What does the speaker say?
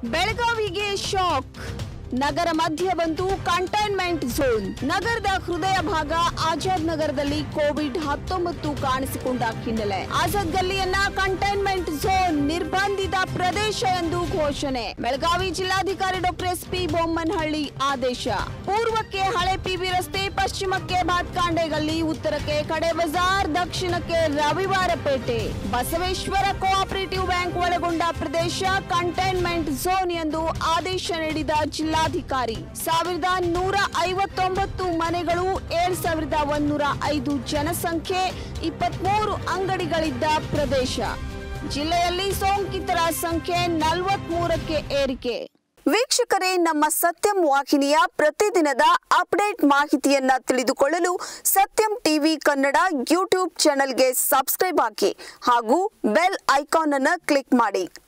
ಬೆಳಗಾವಿಗೆ ಶಾಕ್ ನಗರ ಮಧ್ಯ ಬಂತು ಕಂಟೈನ್ಮೆಂಟ್ ಝೋನ್ ನಗರದ ಹೃದಯ ಭಾಗ ಆಜಾದ್ ನಗರದಲ್ಲಿ ಕೋವಿಡ್ ಹತ್ತೊಂಬತ್ತು ಕಾಣಿಸಿಕೊಂಡ ಹಿನ್ನೆಲೆ ಆಜಾದ್ ಗಲ್ಲಿಯನ್ನ ಕಂಟೈನ್ಮೆಂಟ್ ಝೋನ್ ನಿರ್ಬಂಧಿತ ಪ್ರದೇಶ ಎಂದು ಘೋಷಣೆ ಬೆಳಗಾವಿ ಜಿಲ್ಲಾಧಿಕಾರಿ ಡಾಕ್ಟರ್ ಎಸ್ ಪಿ ಬೊಮ್ಮನಹಳ್ಳಿ ಆದೇಶ ಪೂರ್ವಕ್ಕೆ ಹಳೆ ಪಿಬಿ ರಸ್ತೆ ಪಶ್ಚಿಮಕ್ಕೆ ಬಾತ್ಕಾಂಡೆ ಗಲ್ಲಿ ಉತ್ತರಕ್ಕೆ ಕಡೆ ಬಜಾರ್ ದಕ್ಷಿಣಕ್ಕೆ ರವಿವಾರ ಪೇಟೆ ಬಸವೇಶ್ವರ ಕೋಆಪರೇಟಿವ್ ಬ್ಯಾಂಕ್ ಒಳಗೊಂಡ ಪ್ರದೇಶ ಕಂಟೈನ್ಮೆಂಟ್ ಝೋನ್ ಎಂದು ಆದೇಶ ನೀಡಿದ ಜಿಲ್ಲಾಧಿಕಾರಿ ಸಾವಿರದ ನೂರ ಐವತ್ತೊಂಬತ್ತು ಮನೆಗಳು ಏಳು ಸಾವಿರದ ಒಂದೂರ ಐದು ಜನಸಂಖ್ಯೆ ಇಪ್ಪತ್ಮೂರು ಅಂಗಡಿಗಳಿದ್ದ ಪ್ರದೇಶ ಜಿಲ್ಲೆಯಲ್ಲಿ ಸೋಂಕಿತರ ಸಂಖ್ಯೆ ನಲವತ್ಮೂರಕ್ಕೆ ಏರಿಕೆ ವೀಕ್ಷಕರೇ ನಮ್ಮ ಸತ್ಯಂ ವಾಹಿನಿಯ ಪ್ರತಿದಿನದ ಅಪ್ಡೇಟ್ ಮಾಹಿತಿಯನ್ನ ತಿಳಿದುಕೊಳ್ಳಲು ಸತ್ಯಂ ಟಿವಿ ಕನ್ನಡ ಯೂಟ್ಯೂಬ್ ಚಾನೆಲ್ಗೆ ಸಬ್ಸ್ಕ್ರೈಬ್ ಹಾಕಿ ಹಾಗೂ ಬೆಲ್ ಐಕಾನ್ ಅನ್ನು ಕ್ಲಿಕ್ ಮಾಡಿ